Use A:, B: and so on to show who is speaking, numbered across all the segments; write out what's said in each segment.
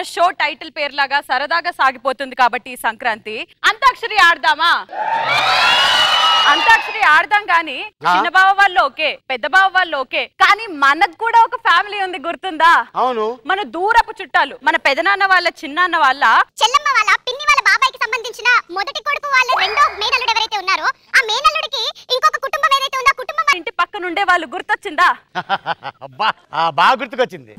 A: Show title పేరులాగా సరదాగా సాగిపోతుంది కాబట్టి ఈ సంక్రాంతి అంతాక్షరి ఆడదామా అంతాక్షరి ఆడదాం కానీ చిన్న బావ వాళ్ళు ఓకే పెద్ద బావ వాళ్ళు ఓకే కానీ మనకు కూడా ఒక ఫ్యామిలీ ఉంది గుర్తుందా
B: అవును
A: మన దూరపు చుట్టాలు మన పెదనాన్న వాళ్ళ చిన్నాన్న వాళ్ళ
C: చెల్లమ్మ వాళ్ళ పిన్ని వాళ్ళ బాబాయ్కి సంబంధించిన మొదటి కొడుకు వాళ్ళ రెండో మేనల్లుడు ఎవరైతే ఉన్నారో ఆ మేనల్లుడికి ఇంకొక కుటుంబం ఏదైతే ఉందో ఆ కుటుంబం
A: ఇంటి పక్కన ఉండే వాళ్ళు గుర్తొచ్చిందా
B: అబ్బా ఆ, బాగా గుర్తుకొచ్చింది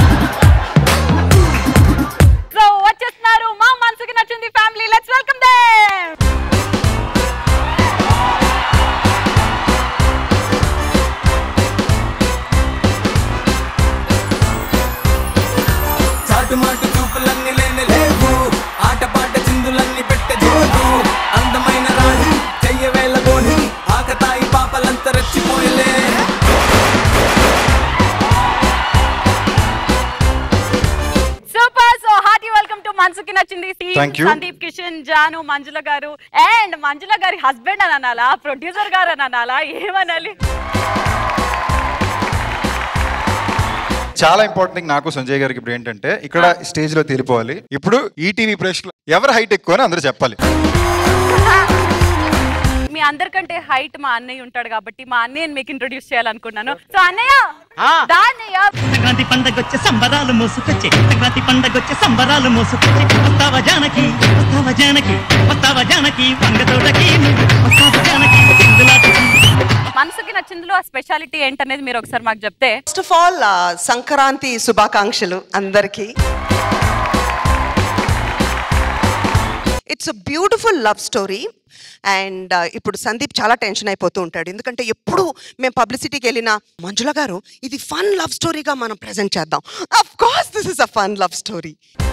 A: సో వచ్చేస్తున్నారు మా మనసుకి నచ్చింది ఫ్యామిలీ లెట్స్ వెల్కమ్ దేమ్
D: చాటుమాటు చూపులన్నీ లేని లేవు ఆటపాట చిందులన్నీ పెట్టె జోడు అందమైన రాణి చెయ్యవేళ బోని ఆకతాయి పాపలంతా రెచ్చిపోయలే
A: super so hearty welcome to మనసుకి నచ్చింది Team
E: Thank you.
A: Sandeep Kishan Janu మంజుల గారు అండ్ మంజుల గారి హస్బెండ్ అని అనాలా ప్రొడ్యూసర్ గారు అని అనాలా ఏమనాలి
E: చాలా ఇంపార్టెంట్ థింగ్ నాకు సంజయ్ గారికి ఇప్పుడు ఏంటంటే ఇక్కడ స్టేజ్ లో తేలిపోవాలి ఇప్పుడు ఈటీవీ ప్రేక్షకులు ఎవరు హైట్ ఎక్కువ అని అందరూ చెప్పాలి
A: మీ అందరికంటే హైట్ మా అన్నయ్య ఉంటాడు కాబట్టి మా అన్నయ్యని మీకు ఇంట్రొడ్యూస్ చేయాలనుకున్నాను సో అన్నయ్య
B: ఆ.
A: దా అన్నయ్య
F: సంక్రాంతి పండగొచ్చే సంబరాలు మోసుకొచ్చే సంక్రాంతి పండగొచ్చే సంబరాలు మోసుకొచ్చే వస్తావా జానకి వస్తావా జానకి వస్తావా జానకి వంగతోటకి నువ్వు వస్తావా జానకి సింధులాటకి
A: మనసుకి నచ్చిందిలో ఆ స్పెషాలిటీ ఏంటనేది మీరు ఒకసారి మాకు చెప్తే
G: ఫస్ట్ ఆఫ్ ఆల్ సంక్రాంతి శుభాకాంక్షలు అందరికీ it's a beautiful love story and ఇప్పుడు సందీప్ చాలా టెన్షన్ అయిపోతూ ఉంటాడు ఎందుకంటే ఎప్పుడు మేము పబ్లిసిటీకి వెళ్ళిన మంజుల గారు ఇది ఫన్ లవ్ స్టోరీగా మనం ప్రజెంట్ చేద్దాం of course this is a fun love story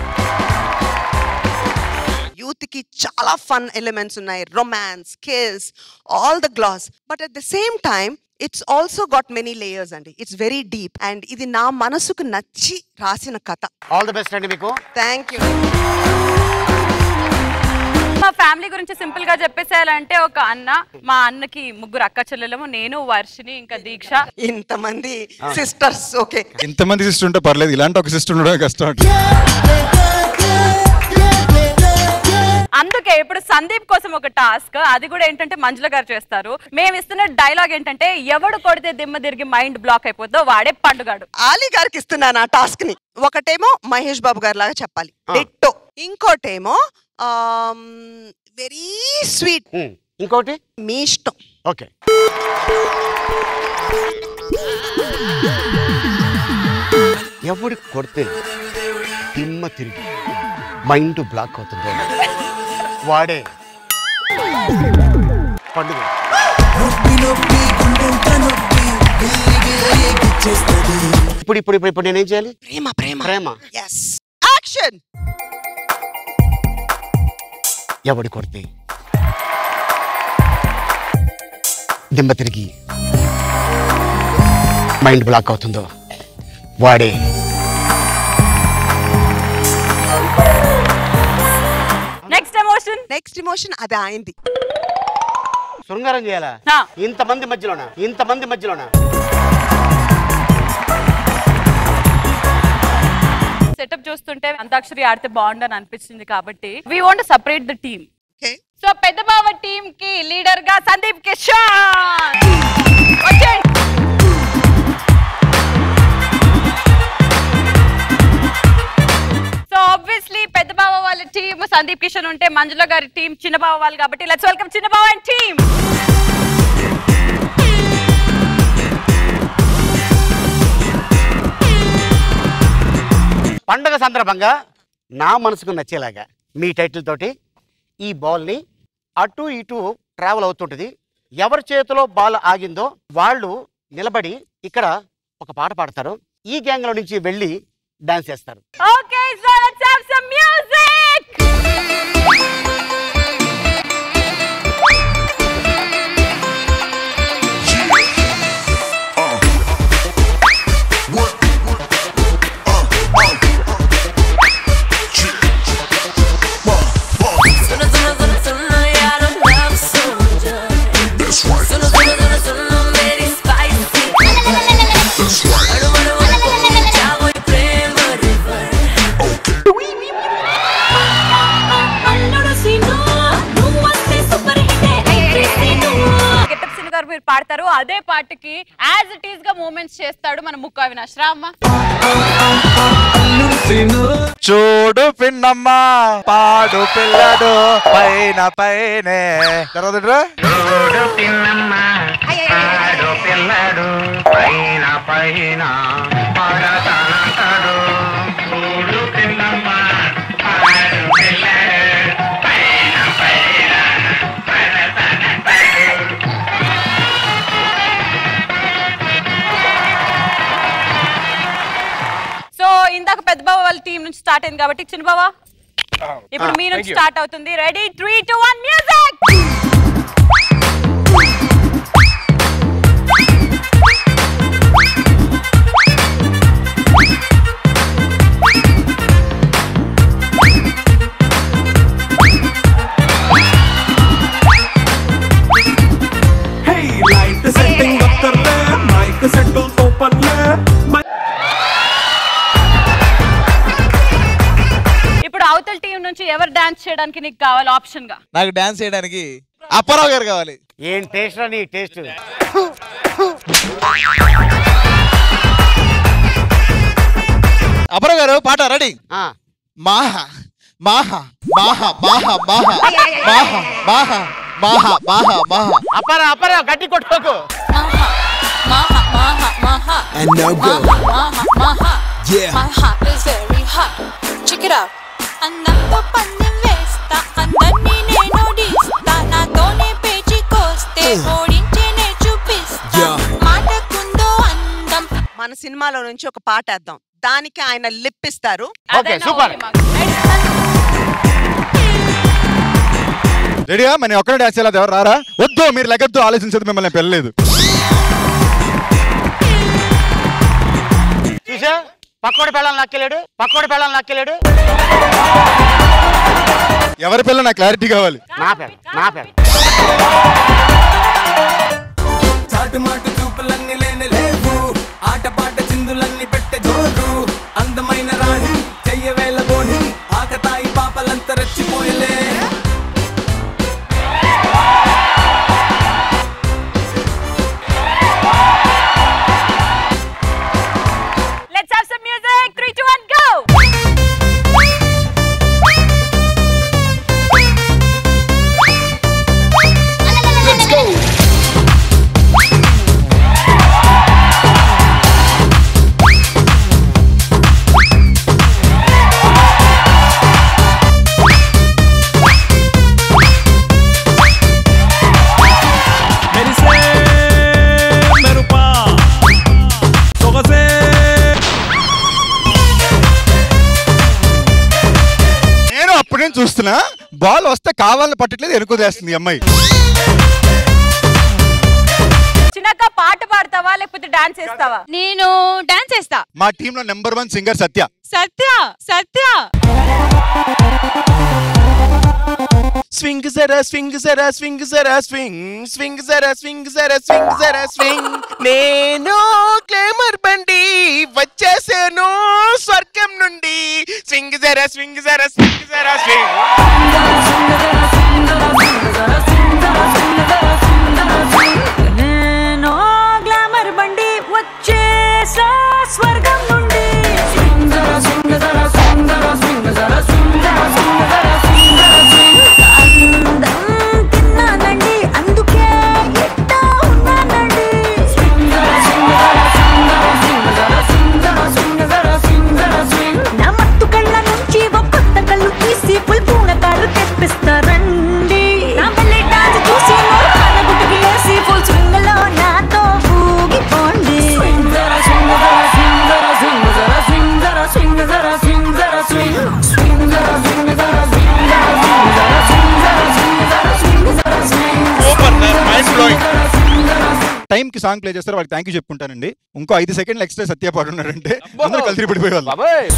G: యూత్కి చాలా ఫన్ ఎలిమెంట్స్ ఉన్నాయి romance kiss all the glass but at the same time it's also got many layers అండి ఇట్స్ వెరీ డీప్ అండ్ ఇది నా మనసుకు నచ్చి రాసిన కథ
B: ఆల్ ది బెస్ట్ అండి మీకు
G: థ్యాంక్ యూ
A: మా ఫ్యామిలీ గురించి సింపుల్ గా చెప్పేసేయాలంటే ఒక అన్న మా అన్నకి ముగ్గురు అక్క చెల్లెలము నేను వర్షిని ఇంకా దీక్ష
G: ఇంతమంది సిస్టర్స్ ఓకే
E: ఇంతమంది సిస్టర్ ఉంటే పర్లేదు ఇలాంటి ఒక సిస్టర్ ఉండడం కష్టం
A: అందుకే ఇప్పుడు సందీప్ కోసం ఒక టాస్క్ అది కూడా ఏంటంటే మంజుల గారు చేస్తారు మేము ఇస్తున్న డైలాగ్ ఏంటంటే ఎవడు కొడితే దిమ్మ తిరిగి మైండ్ బ్లాక్ అయిపోద్దో వాడే పండుగాడు
G: ఆలీ గారికి ఇస్తున్నాను ఆ టాస్క్ ని ఒకటేమో మహేష్ బాబు గారి లాగా చెప్పాలి డిట్టో ఇంకోటేమో వెరీ స్వీట్
B: ఉమ్, ఇంకోటి
G: మీ ఇష్టం
B: ఓకే ఎవడు కొడితే తిమ్మ తిరిగి మైండ్ బ్లాక్ అవుతుందో వాడే పండుగ
D: నొప్పి నొప్పి గుండెంత నొప్పి గిల్లి గిల్లి గిచ్చేస్తది
B: ఇప్పుడు ఇప్పుడు ఇప్పుడు ఇప్పుడు నేనేం చేయాలి
G: ప్రేమ ప్రేమ
B: ప్రేమ
G: ఎస్ యాక్షన్
B: ఎవడు కొడితే దిమ్మ తిరిగి మైండ్ బ్లాక్ అవుతుందో వాడే
A: నెక్స్ట్ ఎమోషన్
G: నెక్స్ట్ ఇమోషన్ అది అయింది
B: శృంగారం చేయాలా
A: ఆ.
B: ఇంతమంది మధ్యలోనా ఇంతమంది మధ్యలోనా
A: సెటప్ చూస్తుంటే అంతాక్షరి ఆడితే బాగుండని అనిపించింది కాబట్టి we want separate the team
G: okay
A: so పెద్ద బావ టీమ్ కి లీడర్ గా సందీప్ కిషాన్ వచ్చేయండి సో ఆబ్వియస్లీ పెద్ద బావ వాళ్ళ టీమ్ సందీప్ కిషన్ ఉంటే మంజుల గారి టీం చిన్న బావ వాళ్ళు కాబట్టి లెట్స్ వెల్కమ్ చిన్న బావ అండ్ టీమ్
B: పండగ సందర్భంగా నా మనసుకు నచ్చేలాగా మీ టైటిల్ తోటి ఈ బాల్ని అటు ఇటు ట్రావెల్ అవుతుంటుంది ఎవరి చేతిలో బాల్ ఆగిందో వాళ్ళు నిలబడి ఇక్కడ ఒక పాట పాడతారు ఈ గ్యాంగ్లో నుంచి వెళ్ళి డాన్స్ చేస్తారు
A: okay so let's have some music
H: Suena, suena, suena, suena, yeah, I don't love soldier. Suena, suena, suena, suena, very spicy. I don't wanna, wanna, wanna, ya voy prema river.
A: పాట మీరు పాడతారు అదే పాటకి as it is గా moments చేస్తాడు మన ముక్కు అవినాష్ రామ్మ
I: చూడు పిన్నమ్మ పాడు పిల్లడు పైన పైనే తర్వాత ఇట్రా.
A: సో ఇందాక పెద్ద బావ వాళ్ళ టీం నుంచి స్టార్ట్ అయింది కాబట్టి చిన్న బావ ఇప్పుడు మీ నుంచి స్టార్ట్ అవుతుంది ready three two one music
D: Hey, light the setting up कर ले, mic settle open ले.
A: ఇప్పుడు అవతల టీం నుంచి ఎవరు డాన్స్ చేయడానికి నీకు కావాలి ఆప్షన్ గా
I: నాకు డాన్స్ చేయడానికి అప్పారావు గారు కావాలి
B: ఏం టేస్ట్ నీ టేస్ట్
I: అప్పారావు గారు పాట రెడీ మాహ మాహ మాహ మాహ మాహ మాహ మాహ మాహ మాహ మాహ
B: అప్పరా అప్పరా గట్టి కొట్టుకోకు
H: Maha, maha, maha.
D: And now go.
H: Maha, maha.
D: Yeah.
H: My heart is very hot. Check it out. అందంతో పందెం వేస్తా అందరినీ నేను ఓడిస్తా నాతోనే పేచికొస్తే ఓడించేనే చూపిస్తా
D: Yeah.
H: మాటకుందో అందం
G: మన సినిమాలో నుంచి ఒక పాట వేద్దాం దానికి ఆయన లిప్ ఇస్తారు
B: ఓకే సూపర్
E: రెడీగా మన ఒక్కడే డాన్స్ చేయాలి ఎవరు రారా వద్దు మీరు లెగద్దు ఆలోచించదు మిమ్మల్ని పెళ్ళలేదు
B: చూసా పక్కోడి పెళ్ళాలని నక్కలేడు పక్కోడి పెళ్ళాలని నక్కలేడు
E: ఎవరి పిల్ల నాకు క్లారిటీ కావాలి
B: నా పేరు నా పేరు
D: చాటు మాటు చూపులన్నీ లేని లేవు ఆట పాట చిందులన్నీ పెట్టే జోరు అందమైన రాణి చెయ్యవేళ బోని ఆకతాయి పాపలంతా రెచ్చిపోయలే
A: let's have some music 3 2 1 go
D: Let's go. మెరిసే మెరుపా సొగసే
E: నేను అప్పటి నుంచి చూస్తున్నా బాల్ వస్తే కావాలని పట్టట్లేదు ఎనుకోదేస్తుంది ఈ అమ్మాయి
A: చిన్నక్క పాట పాడతావా లేకపోతే డాన్స్ చేస్తావా
J: నేను డాన్స్ చేస్తా
E: మా టీంలో number one singer Satya
J: Satya Satya
I: swing జరా స్వింగ్ జరా స్వింగ్ జరా స్వింగ్ స్వింగ్ జరా స్వింగ్ జరా స్వింగ్ జరా స్వింగ్ నేను క్లేమర్ బండి వచ్చేసాను స్వర్గం నుండి స్వింగ్ జరా స్వింగ్ జరా స్వింగ్ జరా స్వింగ్
H: నేను గ్లామర్ బండి వచ్చేసా స్వర్గం నుండి అందం తిన్నానండి అందుకే ఇట్టా ఉన్నానండి నా మత్తు కళ్ళ నుంచి ఒక కొత్త కళ్ళు తీసి పుల్ పూనకాలు తెప్పిస్తారండి నా బల్లె డాన్స్ చూసి మోహాల గుట్టుకి వేసి ఫుల్ స్వింగ్ లో నాతో ఊగిపోండి
E: టైం కి సాంగ్ ప్లే చేస్తారు వాళ్ళకి థ్యాంక్ యూ చెప్పుకుంటానండి ఇంకో ఐదు సెకండ్లు ఎక్స్ట్రా సత్య పాడున్నారంటే అందరూ కలిసి పడిపోయేవాళ్ళు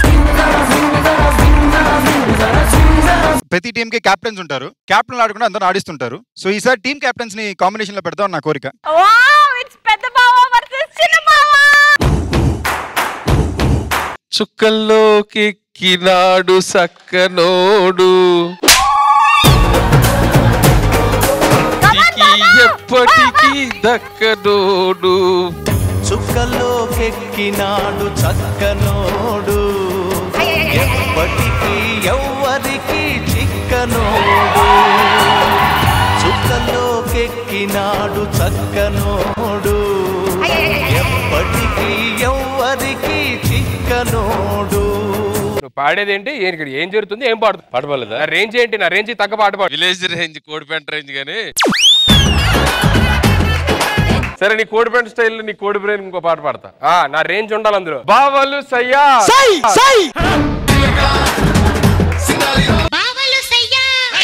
E: ప్రతి టీం కి క్యాప్టెన్స్ ఉంటారు క్యాప్టెన్ ఆడకుండా అందరూ ఆడిస్తుంటారు సో ఈసారి టీం క్యాప్టెన్స్ ని కాంబినేషన్ లో పెడదాం నా కోరిక
A: వావ్ ఇట్స్ పెద్ద బావ వర్సెస్ చిన్న బావ
K: చుక్కల్లోకి ఎక్కినాడు సక్కనోడు ఎప్పటికీ దక్కనోడు
D: చుక్కలోకెక్కినాడు చక్కనోడు ఎప్పటికీ ఎవ్వరికి చిక్కనోడు చుక్కలోకెక్కినాడు చక్కనోడు ఎప్పటికీ ఎవ్వరికి చిక్కనోడు
L: నువ్వు పాడేదేంటి ఏం ఇక్కడ ఏం జరుగుతుంది ఏం పాడు పాట పాడలేదా నా రేంజ్ ఏంటి నా రేంజ్ తగ్గ పాట పాడు
K: విలేజ్ రేంజ్ కోడిపెంట రేంజ్ కానీ
L: సరే నీ కోడి పెంట్ స్టైల్ నీ కోడి బ్రెయిన్ ఇంకో పాట పాడతా ఆ నా రేంజ్ ఉండాలి అందులో బావలు సయ్యా
I: సై సై
H: బావలు సయ్యా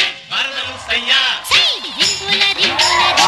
H: సై రింగుల రింగుల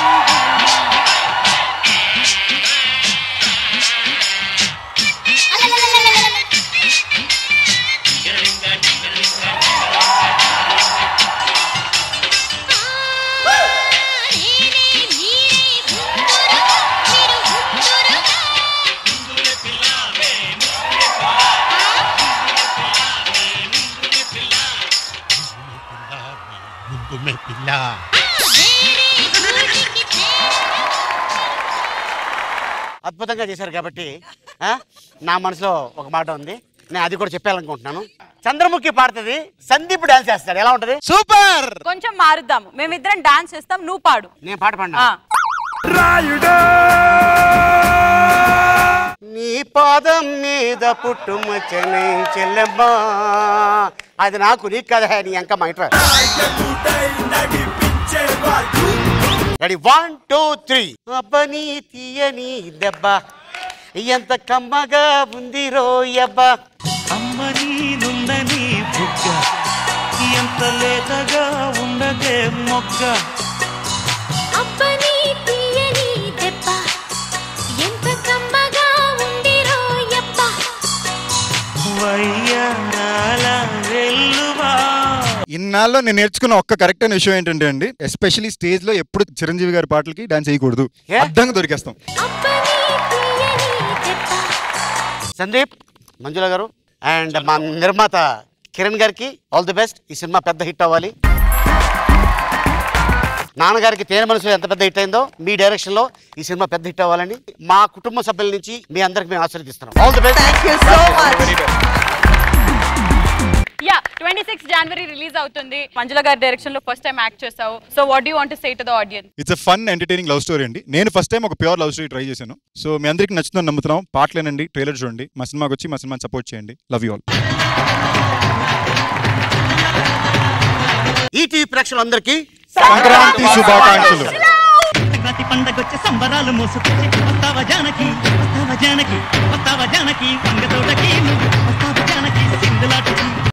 B: అద్భుతంగా చేశారు కాబట్టి ఆ, నా మనసులో ఒక మాట ఉంది నేను అది కూడా చెప్పాలనుకుంటున్నాను చంద్రముఖి పాడుతుంది సందీప్ డాన్స్ చేస్తాడు ఎలా ఉంటది
I: సూపర్
A: కొంచెం మారుద్దాము మేమిద్దరం డాన్స్ చేస్తాం నువ్వు పాడు
B: నేను పాట పాడినా
A: ఆ.
B: నీ పాదం మీద పుట్టుమచ్చనే చెల్లెమ్మా అది నాకు నీకు కదా నీ అంక మా ఇంట్లో రెడీ వన్ టూ త్రీ అబ్బని తీయని దెబ్బ ఎంత కమ్మగా ఉంది రోయబ్బా
F: అమ్మని నుందని బుగ్గ ఎంత లేతగా ఉండదే మొగ్గ
H: అబ్బని తీయని దెబ్బ ఎంత కమ్మగా ఉంది రోయప్ప
F: వయ్యారాల వెల్లువా
E: ఇన్నాళ్ళు నేను నేర్చుకున్న ఒక్క కరెక్ట్ అయిన విషయం ఏంటంటే అండి ఎస్పెషల్లీ స్టేజ్ లో ఎప్పుడు చిరంజీవి గారి పాటలకి డాన్స్ చేయకూడదు
B: ఏ?
E: అడ్డంగా దొరికేస్తాం
H: అబ్బని తీయని దెబ్బ
B: సందీప్ మంజుల గారు అండ్ మా నిర్మాత కిరణ్ గారికి ఆల్ ది బెస్ట్ ఈ సినిమా పెద్ద హిట్ అవ్వాలి నాన్నగారికి తేనె మనసు ఎంత పెద్ద హిట్ అయిందో మీ డైరెక్షన్ లో ఈ సినిమా పెద్ద హిట్ అవ్వాలని మా కుటుంబ సభ్యుల నుంచి మీ అందరికి మేము ఆశీర్వదిస్తున్నాం all the best
G: thank you so much
A: yeah twenty six జనవరి రిలీజ్ అవుతుంది మంజుల గారి డైరెక్షన్ లో ఫస్ట్ టైం యాక్ట్ చేసావు so what you want say to the audience
E: it's a fun entertaining love story అండి నేను ఫస్ట్ టైం ఒక pure love story try చేశాను so మీ అందరికి నచ్చుతుందని నమ్ముతున్నాం పాటలేనండి ట్రైలర్ చూడండి మా సినిమాకి వచ్చి మా సినిమాని సపోర్ట్ చేయండి లవ్ యూ ఆల్
B: ఈటీవీ ప్రేక్షకులందరికీ
E: సంక్రాంతి శుభాకాంక్షలు
F: సంక్రాంతి పండగొచ్చే సంబరాలు మోసుకొచ్చి వస్తావా జానకి వస్తావా జానకి వస్తావా జానకి వంగ తోటకి నువ్వు వస్తావా జానకి సింధులాటకి